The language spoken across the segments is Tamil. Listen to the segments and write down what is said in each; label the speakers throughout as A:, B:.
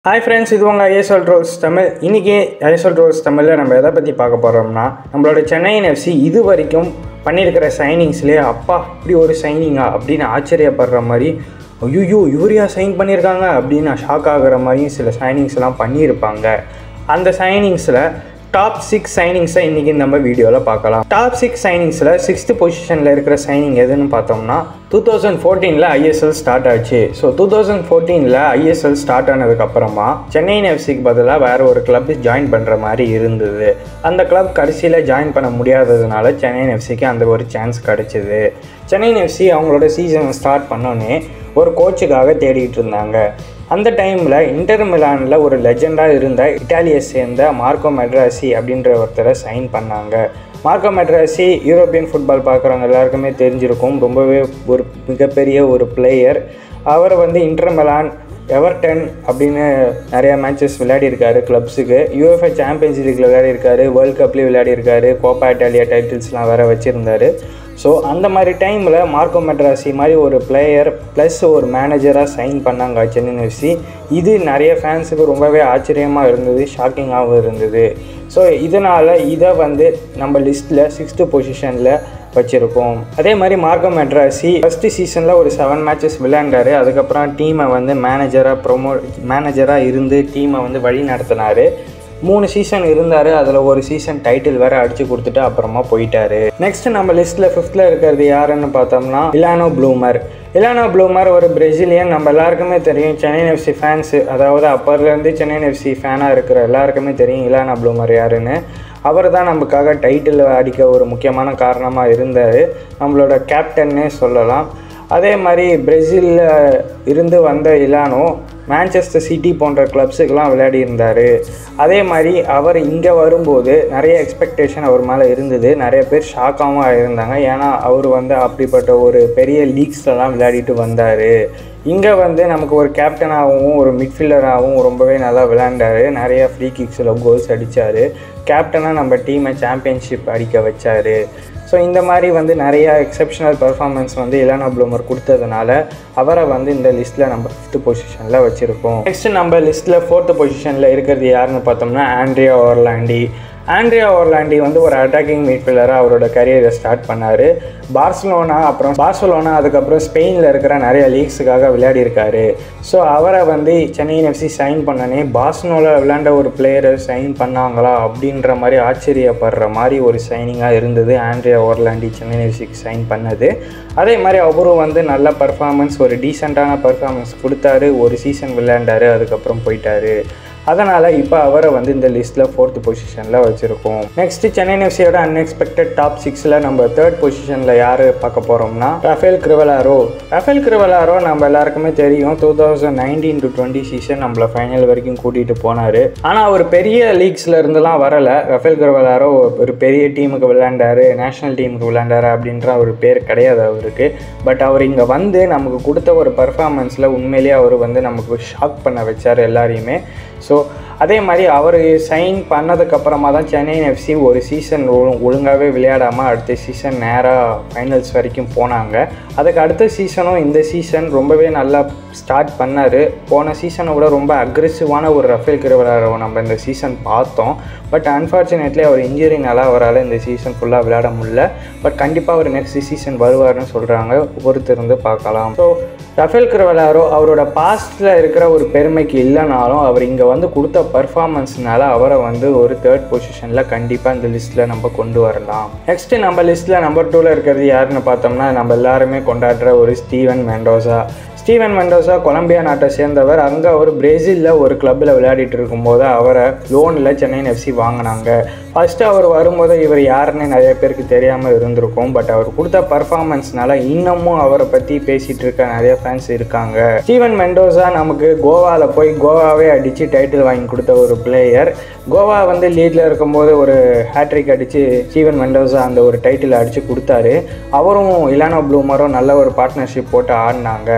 A: ஹாய் ஃப்ரெண்ட்ஸ் இது உங்கள் ஐஎஸ்எல் ரோல்ஸ் தமிழ் இன்றைக்கி ஐஎஸ்எல் ரோல்ஸ் தமிழில் நம்ம எதை பற்றி பார்க்க போகிறோம்னா நம்மளோட சென்னையின் எஃப்சி இது வரைக்கும் பண்ணியிருக்கிற சைனிங்ஸ்லேயே அப்பா இப்படி ஒரு சைனிங்கா அப்படின்னு ஆச்சரியப்படுற மாதிரி ஐயோ யூரியா சைன் பண்ணியிருக்காங்க அப்படின்னு நான் ஷாக் ஆகுற மாதிரியும் சில சைனிங்ஸ்லாம் பண்ணியிருப்பாங்க அந்த சைனிங்ஸில் டாப் சிக்ஸ் சைனிங்ஸை இன்றைக்கி நம்ம வீடியோவில் பார்க்கலாம் டாப் சிக்ஸ் சைனிங்ஸில் சிக்ஸ்த்து பொசிஷனில் இருக்கிற சைனிங் எதுன்னு பார்த்தோம்னா டூ தௌசண்ட் ஃபோர்டீனில் ஐஎஸ்எல் ஸ்டார்ட் ஆச்சு ஸோ டூ தௌசண்ட் ஃபோர்டீனில் ஐஎஸ்எல் ஸ்டார்ட் ஆனதுக்கப்புறமா சென்னையின் எஃப்சிக்கு பதிலாக வேறு ஒரு கிளப் ஜாயின் பண்ணுற மாதிரி இருந்தது அந்த கிளப் கடைசியில் ஜாயின் பண்ண முடியாததுனால சென்னையின் எஃப்சிக்கு அந்த ஒரு சான்ஸ் கிடச்சிது சென்னையின் எஃப்சி அவங்களோட சீசனை ஸ்டார்ட் பண்ணோன்னே ஒரு கோச்சுக்காக தேடிட்டு இருந்தாங்க அந்த டைமில் இன்டர் மிலானில் ஒரு லெஜெண்டாக இருந்த இட்டாலியை சேர்ந்த மார்க்கோ மெட்ராசி அப்படின்ற ஒருத்தரை சைன் பண்ணாங்க மார்க்கோ மெட்ராசி யூரோப்பியன் ஃபுட்பால் பார்க்குறவங்க எல்லாருக்குமே தெரிஞ்சிருக்கும் ரொம்பவே ஒரு மிகப்பெரிய ஒரு பிளேயர் அவர் வந்து இன்டர் மிலான் எவர்டன் அப்படின்னு நிறைய மேட்சஸ் விளையாடிருக்காரு கிளப்ஸுக்கு யூஎஃப்ஐ சாம்பியன்ஸ் லீக்கில் விளையாடிருக்காரு வேர்ல்ட் கப்லேயும் விளையாடிருக்காரு கோப்பா இட்டாலியா டைட்டில்ஸ்லாம் வேறு வச்சுருந்தாரு ஸோ அந்த மாதிரி டைமில் மார்க்கோ மெட்ராசி மாதிரி ஒரு பிளேயர் ப்ளஸ் ஒரு மேனேஜராக சைன் பண்ணாங்க சென்னை எஃப்சி இது நிறைய ஃபேன்ஸுக்கு ரொம்பவே ஆச்சரியமாக இருந்தது ஷாக்கிங்காகவும் இருந்தது ஸோ இதனால் இதை வந்து நம்ம லிஸ்ட்டில் சிக்ஸ்த்து பொசிஷனில் வச்சுருக்கோம் அதே மாதிரி மார்க்கோ மெட்ராசி ஃபஸ்ட்டு சீசனில் ஒரு செவன் மேட்சஸ் விளையாண்டாரு அதுக்கப்புறம் டீமை வந்து மேனேஜராக ப்ரொமோ மேனேஜராக இருந்து டீமை வந்து வழி நடத்தினார் மூணு சீசன் இருந்தார் அதில் ஒரு சீசன் டைட்டில் வேறு அடித்து கொடுத்துட்டு அப்புறமா போயிட்டாரு நெக்ஸ்ட் நம்ம லிஸ்ட்டில் ஃபிஃப்த்தில் இருக்கிறது யாருன்னு பார்த்தோம்னா இலானோ ப்ளூமர் இலானோ ப்ளூமர் ஒரு பிரேசிலியன் நம்ம எல்லாருக்குமே தெரியும் சென்னை எஃப்சி ஃபேன்ஸு அதாவது அப்பர்லேருந்து சென்னை எஃப்சி ஃபேனாக இருக்கிற எல்லாருக்குமே தெரியும் இலானா ப்ளூமர் யாருன்னு அவர் தான் நமக்காக டைட்டில் அடிக்க ஒரு முக்கியமான காரணமாக இருந்தார் நம்மளோட கேப்டன்னே சொல்லலாம் அதே மாதிரி பிரேசிலில் இருந்து வந்த இலானோ மேன்செஸ்டர் சிட்டி போன்ற கிளப்ஸுக்கெலாம் விளையாடி இருந்தார் அதே மாதிரி அவர் இங்கே வரும்போது நிறைய எக்ஸ்பெக்டேஷன் அவர் மேலே இருந்தது நிறைய பேர் ஷாக்காகவும் இருந்தாங்க ஏன்னா அவர் வந்து அப்படிப்பட்ட ஒரு பெரிய லீக்ஸ்லலாம் விளையாடிட்டு வந்தார் இங்கே வந்து நமக்கு ஒரு கேப்டனாகவும் ஒரு மிட்ஃபீல்டராகவும் ரொம்பவே நல்லா விளையாண்டார் நிறைய ஃப்ரீ கிக்ஸில் கோல்ஸ் அடித்தார் கேப்டனாக நம்ம டீமை சாம்பியன்ஷிப் அடிக்க வச்சார் ஸோ இந்த மாதிரி வந்து நிறையா எக்ஸப்ஷனல் பர்ஃபார்மன்ஸ் வந்து இலானா ப்ளூமர் கொடுத்ததுனால அவரை வந்து இந்த லிஸ்ட்டில் நம்ம ஃபிஃப்த்து பொசிஷனில் வச்சுருக்கோம் நெக்ஸ்ட் நம்ம லிஸ்ட்டில் ஃபோர்த்து பொசிஷனில் இருக்கிறது யாருன்னு பார்த்தோம்னா ஆண்ட்ரியா ஓர்லாண்டி ஆண்ட்ரியா ஓர்லாண்டி வந்து ஒரு அட்டாக்கிங் மிட்ஃபீல்டராக அவரோட கரியரை ஸ்டார்ட் பண்ணார் பார்சலோனா அப்புறம் பார்சலோனா அதுக்கப்புறம் ஸ்பெயினில் இருக்கிற நிறைய லீக்ஸுக்காக விளையாடிருக்காரு ஸோ அவரை வந்து சென்னை எஃப்சி சைன் பண்ணனே பார்சலோனில் விளையாண்ட ஒரு பிளேயரை சைன் பண்ணாங்களா அப்படின்ற மாதிரி ஆச்சரியப்படுற மாதிரி ஒரு சைனிங்காக இருந்தது Andrea Orlandi Chennai FC sign பண்ணது அதே மாதிரி அவரும் வந்து நல்ல பர்ஃபார்மன்ஸ் ஒரு டீசெண்டான பர்ஃபார்மன்ஸ் கொடுத்தாரு ஒரு சீசன் விளையாண்டாரு அதுக்கப்புறம் போயிட்டாரு அதனால் இப்போ அவரை வந்து இந்த லிஸ்ட்டில் ஃபோர்த்து பொசிஷனில் வச்சுருக்கோம் நெக்ஸ்ட்டு சென்னை எஃப்சியோட அன்எக்ஸ்பெக்டட் டாப் சிக்ஸில் நம்ம தேர்ட் பொசிஷனில் யார் பார்க்க போகிறோம்னா ரஃபேல் கிரிவலாரோ ரஃபேல் கிரிவலாரோ நம்ம எல்லாருக்குமே தெரியும் two thousand nineteen to twenty season நம்மளை ஃபைனல் வரைக்கும் கூட்டிகிட்டு போனார் ஆனால் அவர் பெரிய லீக்ஸில் இருந்துலாம் வரலை ரஃபேல் கிரிவலாரோ ஒரு பெரிய டீமுக்கு விளையாண்டாரு நேஷனல் டீமுக்கு விளையாண்டாரு அப்படின்ற ஒரு பேர் கிடையாது அவருக்கு பட் அவர் இங்கே வந்து நமக்கு கொடுத்த ஒரு பர்ஃபார்மன்ஸில் உண்மையிலேயே அவர் வந்து நமக்கு ஷாக் பண்ண வச்சார் எல்லாரையுமே ஸோ அதே மாதிரி அவர் சைன் பண்ணதுக்கப்புறமா தான் சென்னை எஃப்சி ஒரு சீசன் ஒழுங்காகவே விளையாடாமல் அடுத்த சீசன் நேராக ஃபைனல்ஸ் வரைக்கும் போனாங்க அதுக்கு அடுத்த சீசனும் இந்த சீசன் ரொம்பவே நல்லா ஸ்டார்ட் பண்ணார் போன சீசனை விட ரொம்ப அக்ரெசிவான ஒரு ரஃபேல் கிரவலாரை நம்ம இந்த சீசன் பார்த்தோம் பட் அன்ஃபார்ச்சுனேட்லி அவர் இன்ஜுரினால அவரால் இந்த சீசன் ஃபுல்லாக விளையாட முடியல பட் கண்டிப்பாக அவர் நெக்ஸ்ட் சீசன் வருவார்னு சொல்கிறாங்க பொறுத்திருந்து பார்க்கலாம் ஸோ ரஃபேல் கிரவலாரோ அவரோட பாஸ்டில் இருக்கிற ஒரு பெருமைக்கு இல்லைனாலும் அவர் இங்கே வந்து கொடுத்த பர்ஃபார்மன்ஸ்னால அவரை வந்து ஒரு தேர்ட் பொசிஷனில் கண்டிப்பாக இந்த லிஸ்ட்டில் நம்ம கொண்டு வரலாம் நெக்ஸ்ட்டு நம்ம லிஸ்ட்டில் நம்பர் டூவில் இருக்கிறது யாருன்னு பார்த்தோம்னா நம்ம எல்லாருமே கொண்டாடுற ஒரு Steven Mendoza Steven Mendoza Colombia நாட்டை சேர்ந்தவர் அங்கே அவர் பிரேசிலில் ஒரு கிளப்பில் விளையாடிட்டு இருக்கும்போது அவரை லோனில் சென்னை எஃப்சி வாங்கினாங்க ஃபஸ்ட்டு அவர் வரும்போது இவர் யாருன்னு நிறைய பேருக்கு தெரியாமல் இருந்திருக்கும் பட் அவர் கொடுத்த பர்ஃபார்மன்ஸ்னால இன்னமும் அவரை பற்றி பேசிகிட்டு இருக்க நிறைய ஃபேன்ஸ் இருக்காங்க ஸ்டீவன் மெண்டோசா நமக்கு கோவாவில் போய் கோவாவே அடித்து டைட்டில் வாங்கி கொடுத்த ஒரு பிளேயர் கோவா வந்து லீடில் இருக்கும்போது ஒரு ஹேட்ரிக் அடித்து ஸ்டீவன் மெண்டோசா அந்த ஒரு டைட்டில் அடித்து கொடுத்தாரு அவரும் இலானோ ப்ளூமரும் நல்ல ஒரு பார்ட்னர்ஷிப் போட்டு ஆடினாங்க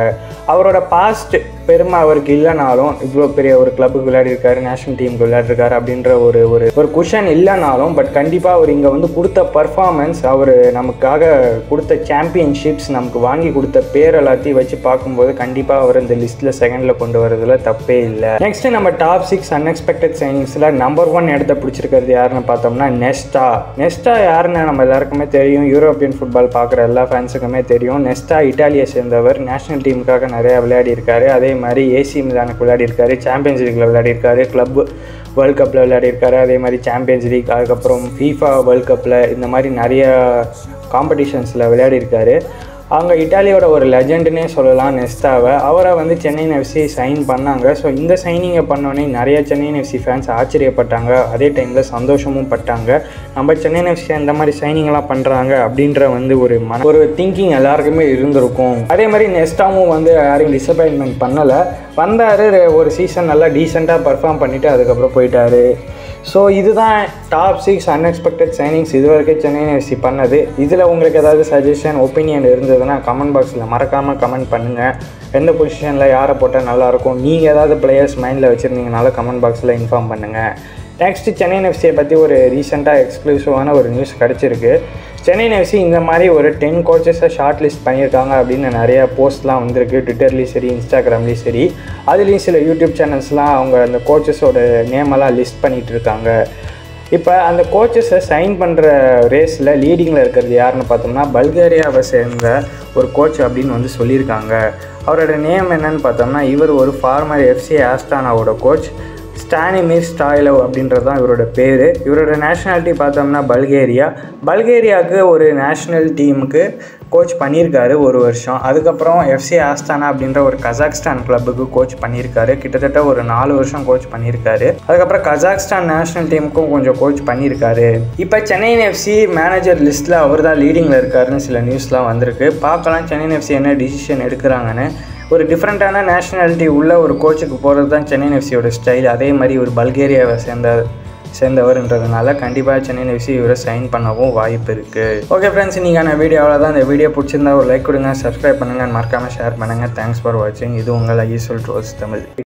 A: அவரோட பாஸ்ட் பெருமை அவருக்கு இல்லைனாலும் இவ்வளோ பெரிய ஒரு கிளப்புக்கு விளையாடிருக்காரு நேஷனல் டீமுக்கு விளையாடிருக்காரு அப்படின்ற ஒரு ஒரு ஒரு குஷன் இல்லைனாலும் பட் கண்டிப்பாக அவர் இங்கே வந்து கொடுத்த பர்ஃபார்மன்ஸ் அவர் நமக்காக கொடுத்த சாம்பியன்ஷிப்ஸ் நமக்கு வாங்கி கொடுத்த பேர் எல்லாத்தையும் வச்சு பார்க்கும்போது கண்டிப்பாக அவர் இந்த லிஸ்ட்டில் செகண்டில் கொண்டு வரதுல தப்பே இல்லை நெக்ஸ்ட் நம்ம டாப் சிக்ஸ் அன்எக்ஸ்பெக்டட் சைனிங்ஸில் நம்பர் ஒன் இடத்த பிடிச்சிருக்கிறது யாருன்னு பார்த்தோம்னா நெஸ்டா நெஸ்டா யாருன்னு நம்ம எல்லாருக்குமே தெரியும் யூரோப்பியன் ஃபுட்பால் பார்க்குற எல்லா ஃபேன்ஸுக்குமே தெரியும் நெஸ்டா இட்டாலியை சேர்ந்தவர் நேஷனல் டீமுக்காக நிறையா விளையாடி இருக்காரு அதே மாதிரி ஏசி மிலானுக்கு விளையாடி இருக்காரு சாம்பியன்ஸ் லீக்கில் விளையாடி இருக்காரு கிளப் வேர்ல்ட் கப்பில் விளையாடி இருக்காரு அதே மாதிரி சாம்பியன்ஸ் லீக் அதுக்கப்புறம் ஃபீஃபா வேர்ல்ட் கப்பில் இந்த மாதிரி நிறைய காம்படிஷன்ஸில் விளையாடி இருக்காரு அவங்க இட்டாலியோட ஒரு லெஜெண்டுனே சொல்லலாம் நெஸ்டாவை அவரை வந்து சென்னை எஃப்சி சைன் பண்ணாங்க ஸோ இந்த சைனிங்கை பண்ணோன்னே நிறைய சென்னை எஃப்சி ஃபேன்ஸ் ஆச்சரியப்பட்டாங்க அதே டைமில் சந்தோஷமும் பட்டாங்க நம்ம சென்னை எஃப்சி அந்த மாதிரி சைனிங்லாம் பண்ணுறாங்க அப்படின்ற வந்து ஒரு மன ஒரு திங்கிங் எல்லாருக்குமே இருந்திருக்கும் அதே மாதிரி நெஸ்டாவும் வந்து யாரையும் டிசப்பாயின்மெண்ட் பண்ணலை வந்தார் ஒரு சீசன் நல்லா டீசெண்டாக பர்ஃபார்ம் பண்ணிவிட்டு அதுக்கப்புறம் போயிட்டாரு ஸோ இதுதான் டாப் சிக்ஸ் அன்எக்ஸ்பெக்டட் சைனிங்ஸ் இது வரைக்கும் சென்னை எஃப்சி பண்ணது இதில் உங்களுக்கு ஏதாவது சஜஷன் ஒப்பீனியன் இருந்ததுன்னா கமெண்ட் பாக்ஸில் மறக்காமல் கமெண்ட் பண்ணுங்கள் எந்த பொசிஷனில் யாரை போட்டால் நல்லாயிருக்கும் நீங்கள் ஏதாவது பிளேயர்ஸ் மைண்டில் வச்சுருந்தீங்கனாலும் கமெண்ட் பாக்ஸில் இன்ஃபார்ம் பண்ணுங்கள் நெக்ஸ்ட் சென்னை எஃப்சியை பற்றி ஒரு ரீசெண்டாக எக்ஸ்க்ளூசிவான ஒரு நியூஸ் கிடச்சிருக்கு சென்னை எஃப்சி இந்த மாதிரி ஒரு டென் கோச்சஸை ஷார்ட் லிஸ்ட் பண்ணியிருக்காங்க அப்படின்னு நிறைய போஸ்ட்லாம் வந்திருக்கு ட்விட்டர்லேயும் சரி இன்ஸ்டாகிராம்லேயும் சரி அதுலேயும் சில யூடியூப் சேனல்ஸ்லாம் அவங்க அந்த கோச்சஸோட நேமெல்லாம் லிஸ்ட் பண்ணிகிட்டு இருக்காங்க இப்போ அந்த கோச்சஸை சைன் பண்ணுற ரேஸில் லீடிங்கில் இருக்கிறது யாருன்னு பார்த்தோம்னா பல்கேரியாவை சேர்ந்த ஒரு கோச் அப்படின்னு வந்து சொல்லியிருக்காங்க அவரோட நேம் என்னன்னு பார்த்தோம்னா இவர் ஒரு ஃபார்மர் எஃப்சி ஆஸ்டானாவோட கோச் ஸ்டானிமிர் ஸ்டாயிலவ் அப்படின்றது தான் இவரோட பேர் இவரோட நேஷ்னாலிட்டி பார்த்தோம்னா பல்கேரியா பல்கேரியாவுக்கு ஒரு நேஷ்னல் டீமுக்கு கோச் பண்ணியிருக்காரு ஒரு வருஷம் அதுக்கப்புறம் எஃப்சி ஆஸ்தானா அப்படின்ற ஒரு கசாக்ஸ்தான் கிளப்புக்கு கோச் பண்ணியிருக்காரு கிட்டத்தட்ட ஒரு நாலு வருஷம் கோச் பண்ணியிருக்காரு அதுக்கப்புறம் கசாக்ஸ்தான் நேஷனல் டீமுக்கும் கொஞ்சம் கோச் பண்ணியிருக்காரு இப்போ சென்னை எஃப்சி மேனேஜர் லிஸ்ட்டில் அவர் தான் லீடிங்கில் இருக்காருன்னு சில நியூஸ்லாம் வந்திருக்கு பார்க்கலாம் சென்னை எஃப்சி என்ன டிசிஷன் எடுக்கிறாங்கன்னு ஒரு டிஃப்ரெண்ட்டான நேஷனாலிட்டி உள்ள ஒரு கோச்சுக்கு போகிறது தான் சென்னை எஃப்சியோட ஸ்டைல் அதே மாதிரி ஒரு பல்கேரியாவை சேர்ந்த சேர்ந்தவர்ன்றதுனால கண்டிப்பாக சென்னை எஃப்சி இவரை சைன் பண்ணவும் வாய்ப்பு இருக்குது ஓகே ஃப்ரெண்ட்ஸ் இன்றைக்கான வீடியோ அவ்வளோதான் இந்த வீடியோ பிடிச்சிருந்தா ஒரு லைக் கொடுங்க சப்ஸ்கிரைப் பண்ணுங்கள் மறக்காமல் ஷேர் பண்ணுங்கள் தேங்க்ஸ் ஃபார் வாட்சிங் இது உங்கள் ஐஎஸ்எல் ட்ரோஸ் தமிழ்